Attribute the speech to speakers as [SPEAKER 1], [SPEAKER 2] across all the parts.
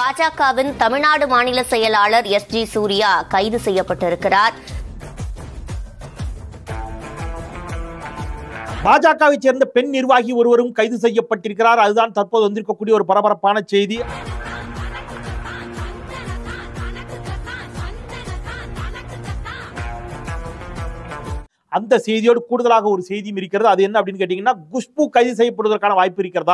[SPEAKER 1] பாஜகவின் தமிழ்நாடு மாநில செயலாளர் எஸ் ஜி சூர்யா கைது செய்யப்பட்டிருக்கிறார்
[SPEAKER 2] பாஜகவை சேர்ந்த பெண் நிர்வாகி ஒருவரும் கைது செய்யப்பட்டிருக்கிறார் அதுதான் தற்போது வந்திருக்கக்கூடிய ஒரு பரபரப்பான செய்தி அந்த செய்தியோடு கூடுதலாக ஒரு செய்தியும் இருக்கிறது அது என்ன அப்படின்னு கேட்டீங்கன்னா குஷ்பு கைது செய்யப்படுவதற்கான வாய்ப்பு இருக்கிறதா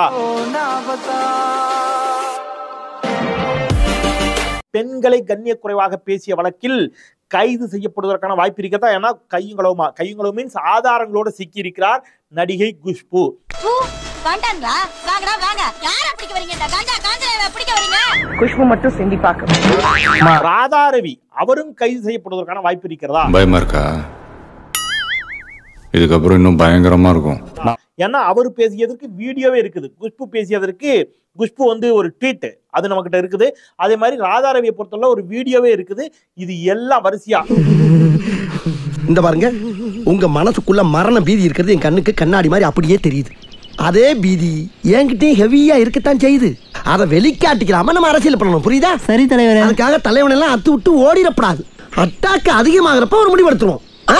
[SPEAKER 2] பெண்களை கண்ணிய குறைவாக பேசிய வழக்கில் கைது செய்யப்படுவதற்கான வாய்ப்பு இருக்கிறதா ஏன்னா கையுங்களவுமா கையுங்களவு மீன்ஸ் ஆதாரங்களோட சிக்கி இருக்கிறார் நடிகை குஷ்பு
[SPEAKER 3] வேண்டாங்களா வாங்கடா வாங்க யார பிடிக்க வரீங்க இந்த காஞ்சா காஞ்சா பிடிக்க வரீங்க
[SPEAKER 4] குஷ்பு மட்டும் சிந்தி பார்க்க
[SPEAKER 2] ராதாரவி அவரும் கைது செய்யப்படுவதற்கான வாய்ப்பு இருக்கிறதா
[SPEAKER 5] பயமா இருக்கா இதுக்கப்புறம் இன்னும் பயங்கரமா இருக்கும்
[SPEAKER 2] ஏன்னா அவர் பேசியதற்கு வீடியோவே இருக்குது குஷ்பு பேசியதற்கு குஷ்பு வந்து ஒரு ட்வீட் அது நம்ம கிட்ட இருக்குது அதே மாதிரி ராதாரவியை பொறுத்தவரை ஒரு வீடியோவே இருக்குது இது எல்லாம் வரிசையா
[SPEAKER 6] இந்த பாருங்க உங்க மனசுக்குள்ள மரண பீதி இருக்கிறது என் கண்ணுக்கு கண்ணாடி மாதிரி அப்படியே தெரியுது அதே பீதி என்கிட்டயும் ஹெவியா இருக்கத்தான் செய்யுது அதை வெளிக்காட்டிக்கலாம நம்ம அரசியல் பண்ணணும் புரியுதா சரி தலைவர் அதுக்காக தலைவன் எல்லாம் அத்து விட்டு ஓடிடப்படாது அட்டாக்கு அதிகமாகிறப்ப ஒரு முடிவெடுத்துருவோம் ஆ?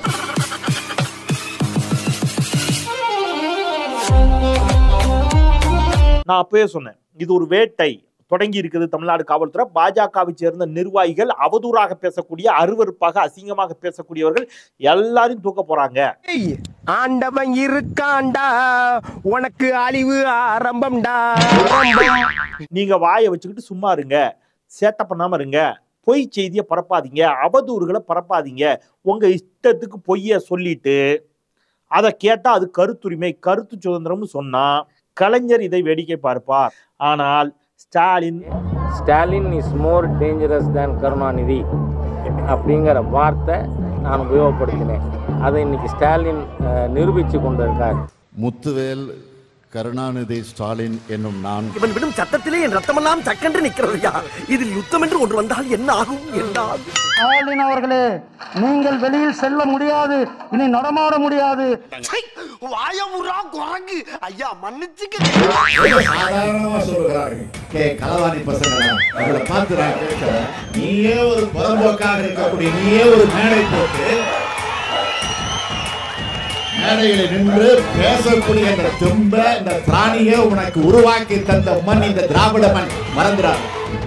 [SPEAKER 2] நான் அப்பவே சொன்னேன் இது ஒரு வேட்டை தொடங்கி இருக்குது தமிழ்நாடு காவல்துறை பாஜகவை சேர்ந்த நிர்வாகிகள் அவதூறாக பேசக்கூடிய அருவருப்பாக அசிங்கமாக பேசக்கூடியவர்கள் எல்லாரையும் தூக்க போறாங்க
[SPEAKER 6] ஆண்டவன் இருக்காண்டா உனக்கு அழிவு ஆரம்பம்டா
[SPEAKER 2] நீங்க வாயை வச்சுக்கிட்டு சும்மா இருங்க சேட்டை பண்ணாம இருங்க பொய் செய்தியை பரப்பாதீங்க அவதூறுகளை பரப்பாதீங்க உங்க இஷ்டத்துக்கு பொய்ய சொல்லிட்டு அதை கேட்டா அது கருத்துரிமை கருத்து சுதந்திரம்னு சொன்னா கலைஞர் இதை வேடிக்கை பார்ப்பார் ஆனால் Stalin
[SPEAKER 7] Stalin is more dangerous than Karunanidhi அப்படிங்கிற வார்த்தை நான் உபயோகப்படுத்தினேன் அதை இன்னைக்கு ஸ்டாலின் அஹ், நிரூபித்து கொண்டிருக்கார்
[SPEAKER 8] முத்துவேல் கருணாநிதி ஸ்டாலின் என்னும் நான்
[SPEAKER 6] இவன் விடும் சத்தத்திலே என் ரத்தமெல்லாம் சக்கென்று நிற்கிறதையா இதில் யுத்தம் என்று ஒன்று வந்தால் என்ன ஆகும் என்ன ஆகும்
[SPEAKER 9] ஸ்டாலின் அவர்களே நீங்கள் வெளியில் செல்ல முடியாது இனி நடமாட முடியாது
[SPEAKER 6] வாயமுறா குரங்கு ஐயா மன்னிச்சுக்க
[SPEAKER 8] சாதாரணமா சொல்லுகிறார்கள் கே களவாணி பசங்க அவங்கள பார்த்து நான் கேட்கிறேன் நீயே ஒரு புறம்போக்காக இருக்கக்கூடிய நீயே ஒரு மேடை போட்டு மேடையில் நின்று பேசக்கூடிய இந்த தும்ப இந்த திராணியை உனக்கு உருவாக்கி தந்த மண் இந்த திராவிட மண் மறந்துடாது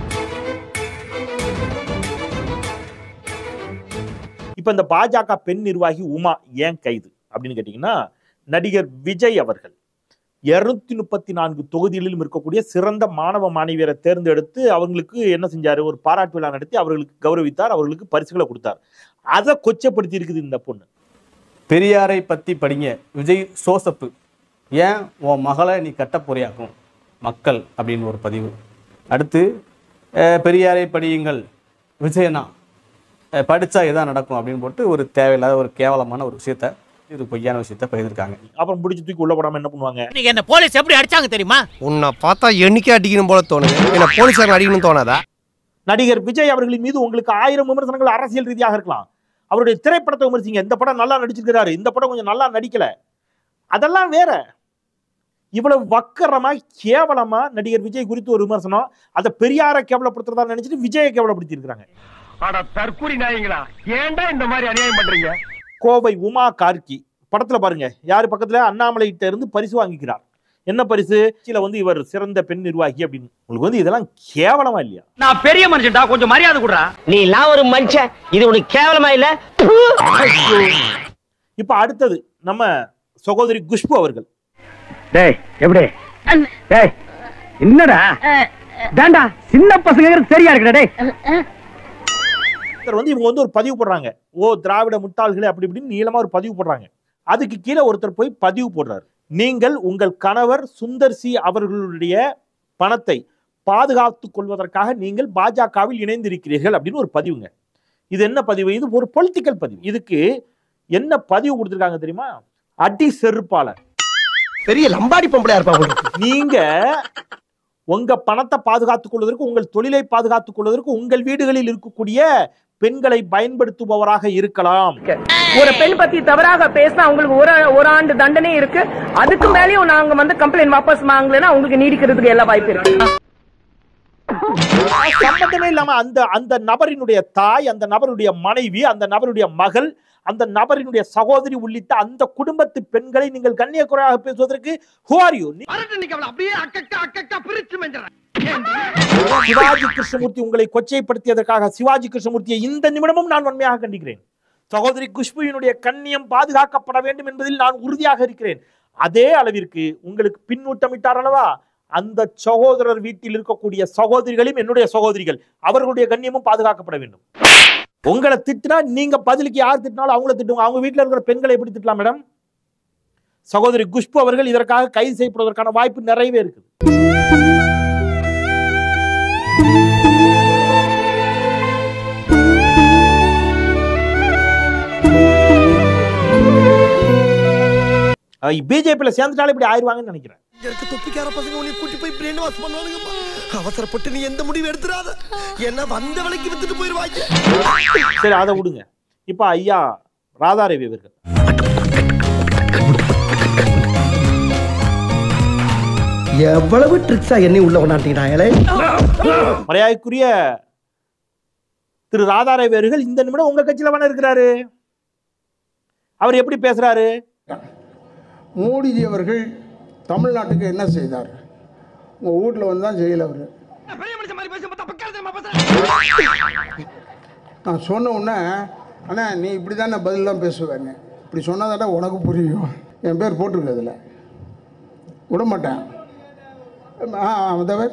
[SPEAKER 2] இப்ப இந்த பாஜக பெண் நிர்வாகி உமா ஏன் கைது அப்படின்னு கேட்டீங்கன்னா நடிகர் விஜய் அவர்கள் இருநூத்தி முப்பத்தி நான்கு தொகுதிகளிலும் இருக்கக்கூடிய சிறந்த மாணவ மாணவியரை தேர்ந்தெடுத்து அவங்களுக்கு என்ன செஞ்சாரு ஒரு பாராட்டு விழா நடத்தி அவர்களுக்கு கௌரவித்தார் அவர்களுக்கு பரிசுகளை கொடுத்தார் அதை கொச்சப்படுத்தி இருக்குது இந்த பொண்ணு
[SPEAKER 10] பெரியாரை பற்றி படிங்க விஜய் சோசப்பு ஏன் உன் மகளை நீ கட்ட போறியாக்கும் மக்கள் அப்படின்னு ஒரு பதிவு அடுத்து அஹ், பெரியாரை படியுங்கள் விஜயனா அஹ், படிச்சா இதான் நடக்கும் அப்படின்னு போட்டு ஒரு தேவையில்லாத ஒரு கேவலமான ஒரு விஷயத்த இது பொய்யான விஷயத்த பகிர்ந்திருக்காங்க
[SPEAKER 2] அப்புறம் பிடிச்சி தூக்கி உள்ள போடாம என்ன பண்ணுவாங்க
[SPEAKER 11] இன்னைக்கு என்ன போலீஸ் எப்படி அடிச்சாங்க தெரியுமா
[SPEAKER 6] உன்னை பார்த்தா எண்ணிக்கை அடிக்கணும் போல தோணுது என்ன போலீஸார் அடிக்கணும் தோணாதா
[SPEAKER 2] நடிகர் விஜய் அவர்களின் மீது உங்களுக்கு ஆயிரம் விமர்சனங்கள் அரசியல் ரீதியாக இருக்கலாம் அவருடைய திரைப்படத்தை விமர்சிங்க இந்த படம் நல்லா நடிச்சிருக்கிறாரு இந்த படம் கொஞ்சம் நல்லா நடிக்கல அதெல்லாம் வேற இவ்வளவு வக்கரமா கேவலமா நடிகர் விஜய் குறித்து ஒரு விமர்சனம் அதை பெரியாரை கேவலப்படுத்துறதா நினைச்சிட்டு விஜயை கேவலப்படுத்தி இருக்காங்க
[SPEAKER 9] அட தற்கூரி நாயங்களா ஏன்டா இந்த மாதிரி அநியாயம் பண்றீங்க
[SPEAKER 2] கோவை உமா கார்கி படத்துல பாருங்க யாரு பக்கத்துல அண்ணாமலை கிட்ட இருந்து பரிசு வாங்கிக்கிறார் என்ன பரிசு கீழே வந்து இவர் சிறந்த பெண் நிர்வாகி அப்படின்னு உங்களுக்கு வந்து இதெல்லாம் கேவலமா இல்லையா
[SPEAKER 9] நான் பெரிய மனுஷன்டா கொஞ்சம் மரியாதை கொடுறா
[SPEAKER 11] நீ எல்லாம் ஒரு மனுஷன் இது உனக்கு கேவலமா இல்ல
[SPEAKER 2] இப்ப அடுத்தது நம்ம சகோதரி குஷ்பு அவர்கள்
[SPEAKER 9] டேய் எப்படி டேய் என்னடா டேண்டா சின்ன பசங்க சரியா இருக்குடா டேய்
[SPEAKER 2] ஒருத்தர் வந்து இவங்க வந்து ஒரு பதிவு போடுறாங்க ஓ திராவிட முட்டாள்களே அப்படி இப்படின்னு நீளமா ஒரு பதிவு போடுறாங்க அதுக்கு கீழே ஒருத்தர் போய் பதிவு போடுறாரு நீங்கள் உங்கள் கணவர் சுந்தர் சி அவர்களுடைய பணத்தை பாதுகாத்துக் கொள்வதற்காக நீங்கள் பாஜகவில் இணைந்திருக்கிறீர்கள் அப்படின்னு ஒரு பதிவுங்க இது என்ன பதிவு இது ஒரு பொலிட்டிக்கல் பதிவு இதுக்கு என்ன பதிவு கொடுத்திருக்காங்க தெரியுமா அடி செருப்பால
[SPEAKER 6] பெரிய லம்பாடி பொம்பளையா இருப்பா உங்களுக்கு.
[SPEAKER 2] நீங்க உங்க பணத்தை பாதுகாத்துக் கொள்வதற்கு உங்கள் தொழிலை பாதுகாத்துக் கொள்வதற்கு உங்கள் வீடுகளில் இருக்கக்கூடிய பெண்களை பயன்படுத்துபவராக இருக்கலாம்
[SPEAKER 4] ஒரு பெண் பத்தி தவறாக பேசினா அவங்களுக்கு ஒரு ஒரு ஆண்டு தண்டனை இருக்கு அதுக்கு மேலயும் நாங்க வந்து கம்ப்ளைண்ட் வாபஸ் வாங்கலைன்னா அவங்களுக்கு நீடிக்கிறதுக்கு எல்லா வாய்ப்பு இருக்கு
[SPEAKER 2] சம்பந்தமே இல்லாம அந்த அந்த நபரினுடைய தாய் அந்த நபருடைய மனைவி அந்த நபருடைய மகள் அந்த நபரினுடைய சகோதரி உள்ளிட்ட அந்த குடும்பத்து பெண்களை நீங்கள் கண்ணியக்குறையாக பேசுவதற்கு who are you? நீ-
[SPEAKER 9] அப்படியே அக்கா அக்கா பிரிச்சு மெஞ்சுறேன்
[SPEAKER 2] சிவாஜி கிருஷ்ணமூர்த்தி உங்களை கொச்சைப்படுத்தியதற்காக சிவாஜி கிருஷ்ணமூர்த்தியை இந்த நிமிடமும் நான் வன்மையாக கண்டிக்கிறேன் சகோதரி குஷ்புவினுடைய கண்ணியம் பாதுகாக்கப்பட வேண்டும் என்பதில் நான் உறுதியாக இருக்கிறேன் அதே அளவிற்கு உங்களுக்கு பின்னூட்டமிட்டார் அல்லவா அந்த சகோதரர் வீட்டில் இருக்கக்கூடிய சகோதரிகளும் என்னுடைய சகோதரிகள் அவர்களுடைய கண்ணியமும் பாதுகாக்கப்பட வேண்டும் உங்களை திட்டினா நீங்க பதிலுக்கு யார் திட்டினாலும் அவங்கள திட்டுவாங்க அவங்க வீட்டில் இருக்கிற பெண்களை எப்படி திட்டலாம் மேடம் சகோதரி குஷ்பு அவர்கள் இதற்காக கைது செய்யப்படுவதற்கான வாய்ப்பு நிறையவே இருக்குது பிஜேபியில் சேர்ந்துட்டாலே இப்படி ஆயிடுவாங்கன்னு நினைக்கிறேன்
[SPEAKER 6] இங்க இருக்க தொப்பிக்கார பசங்க உன்னை கூட்டி போய் பிரெயின் வாஷ் பண்ணுவானுங்கம்மா அவசரப்பட்டு நீ எந்த முடிவு எடுத்துறாத என்ன வந்த விலைக்கு வித்துட்டு போயிருவாங்க
[SPEAKER 2] சரி அதை விடுங்க இப்போ ஐயா ராதாரவி அவர்கள்
[SPEAKER 6] எவ்வளவு ட்ரிக்ஸா என்னை உள்ள கொண்டாட்டீங்கடாங்களே
[SPEAKER 2] மரியாதைக்குரிய திரு ராதாரவி அவர்கள் இந்த நிமிடம் உங்க கட்சியில வேணா இருக்கிறாரு அவர் எப்படி பேசுறாரு
[SPEAKER 12] மோடிஜி அவர்கள் தமிழ்நாட்டுக்கு என்ன செய்தார் உங்கள் வீட்டில் வந்து தான் செய்யல அவர் நான் சொன்ன உடனே அண்ணா நீ இப்படி தானே பதிலெலாம் பேசுவேன்னு இப்படி சொன்னதாட்டா உனக்கு புரியும் என் பேர் போட்டிருக்கு அதில் விட மாட்டேன் ஆ அதவர்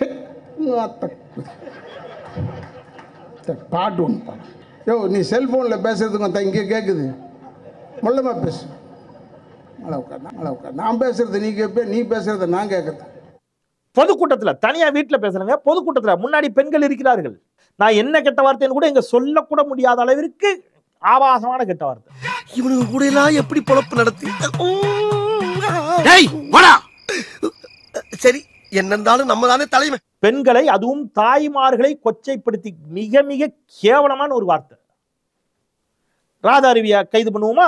[SPEAKER 12] பாட்டு ஒன்று பாடு யோ நீ செல்ஃபோனில் பேசுறதுக்கு இங்கே கேட்குது மொல்லமாக பேசு மேலே உட்கார் மேலே உட்கார் நான் பேசுறது நீ கேட்ப நீ பேசுறத நான் கேட்கறது
[SPEAKER 2] பொதுக்கூட்டத்துல தனியா வீட்டுல பேசுறேங்க பொதுக்கூட்டத்துல முன்னாடி பெண்கள் இருக்கிறார்கள் நான் என்ன கெட்ட வார்த்தைன்னு கூட இங்க சொல்லக்கூட முடியாத அளவிற்கு ஆபாசமான கெட்ட வார்த்தை
[SPEAKER 6] இவனுக்கு கூட எல்லாம் எப்படி பொழப்பு நடத்தி சரி என்ன இருந்தாலும் நம்ம தானே தலைமை
[SPEAKER 2] பெண்களை அதுவும் தாய்மார்களை கொச்சைப்படுத்தி மிக மிக கேவலமான ஒரு வார்த்தை ராதா அருவியா கைது பண்ணுவோமா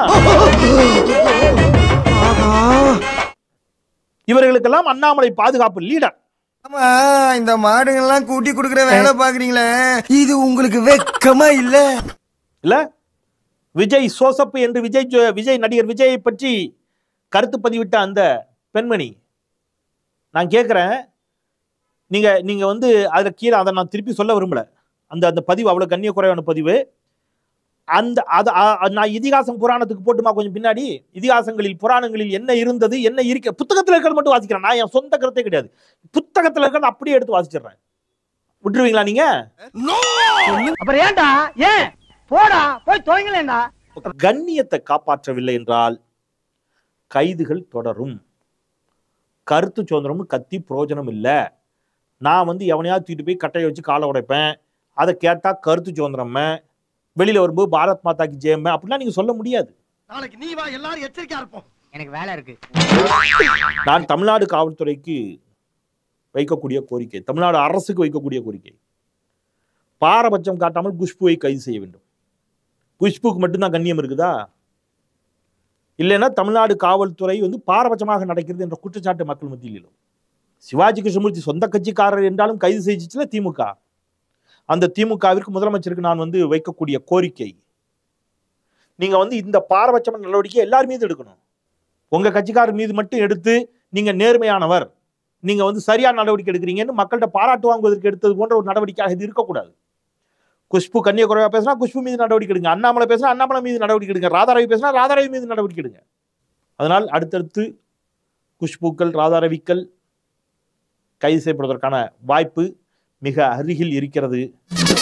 [SPEAKER 2] இவர்களுக்கெல்லாம் அண்ணாமலை பாதுகாப்பு லீடர்
[SPEAKER 13] ஆமா இந்த மாடுங்கள்லாம் கூட்டி கொடுக்குற வேலை பாக்குறீங்களே இது உங்களுக்கு வெக்கமா இல்ல
[SPEAKER 2] இல்ல விஜய் சோசப்பு என்று விஜய் ஜோ- விஜய் நடிகர் விஜயை பற்றி கருத்து பதிவிட்ட அந்த பெண்மணி நான் கேட்குறேன் நீங்க நீங்க வந்து அதுல கீழே அதை நான் திருப்பி சொல்ல விரும்பல அந்த அந்த பதிவு அவ்வளவு கண்ணிய குறைவான பதிவு அந்த அது அ- அ- நான் இதிகாசம் புராணத்துக்கு போட்டுமா கொஞ்சம் பின்னாடி இதிகாசங்களில் புராணங்களில் என்ன இருந்தது என்ன இருக்க புத்தகத்துல இருக்கிறது மட்டும் வாசிக்கிறேன் நான் என் சொந்த கருத்தே கிடையாது புத்தகத்துல இருக்கிறத அப்படியே எடுத்து வாசிச்சிடுறேன் விட்டுருவீங்களா நீங்க
[SPEAKER 9] அப்புறம் ஏன்டா ஏன் போடா போய் துவங்கலேண்டா
[SPEAKER 2] கண்ணியத்தை காப்பாற்றவில்லை என்றால் கைதுகள் தொடரும் கருத்து சுதந்திரமும் கத்தி பிரயோஜனம் இல்லை நான் வந்து எவனையாவது தூக்கிட்டு போய் கட்டையை வச்சு காலை உடைப்பேன் அதை கேட்டா கருத்து சுதந்திரம் வெளியில வரும்போது பாரத் மாதாக்கு ஜெயம் அப்படிலாம் நீங்க சொல்ல முடியாது
[SPEAKER 9] நாளைக்கு நீ வா எல்லாரும் எச்சரிக்கையா இருப்போம் எனக்கு வேலை இருக்கு
[SPEAKER 2] நான் தமிழ்நாடு காவல்துறைக்கு வைக்கக்கூடிய கோரிக்கை தமிழ்நாடு அரசுக்கு வைக்கக்கூடிய கோரிக்கை பாரபட்சம் காட்டாமல் குஷ்புவை கைது செய்ய வேண்டும் குஷ்புக்கு மட்டும்தான் கண்ணியம் இருக்குதா இல்லைன்னா தமிழ்நாடு காவல்துறை வந்து பாரபட்சமாக நடக்கிறது என்ற குற்றச்சாட்டு மக்கள் மத்தியில் எழும் சிவாஜி கிருஷ்ணமூர்த்தி சொந்த கட்சிக்காரர் என்றாலும் கைது செய்துச்சுல திமுக அந்த திமுகவிற்கு முதலமைச்சருக்கு நான் வந்து வைக்கக்கூடிய கோரிக்கை நீங்க வந்து இந்த பாரபட்சமான நடவடிக்கை எல்லார் மீது எடுக்கணும் உங்க கட்சிக்காரர் மீது மட்டும் எடுத்து நீங்க நேர்மையானவர் நீங்க வந்து சரியான நடவடிக்கை எடுக்கிறீங்கன்னு மக்கள்கிட்ட பாராட்டு வாங்குவதற்கு எடுத்தது போன்ற ஒரு நடவடிக்கையாக இது இருக்கக்கூடாது குஷ்பு கன்னியகுறைவா பேசினா குஷ்பு மீது நடவடிக்கை எடுங்க அண்ணாமலை பேசினா அண்ணாமலை மீது நடவடிக்கை எடுங்க ராதாரவி பேசினா ராதாரவி மீது நடவடிக்கை எடுங்க அதனால் அடுத்தடுத்து குஷ்புக்கள் ராதாரவிக்கள் கைது செய்யப்படுவதற்கான வாய்ப்பு மிக அருகில் இருக்கிறது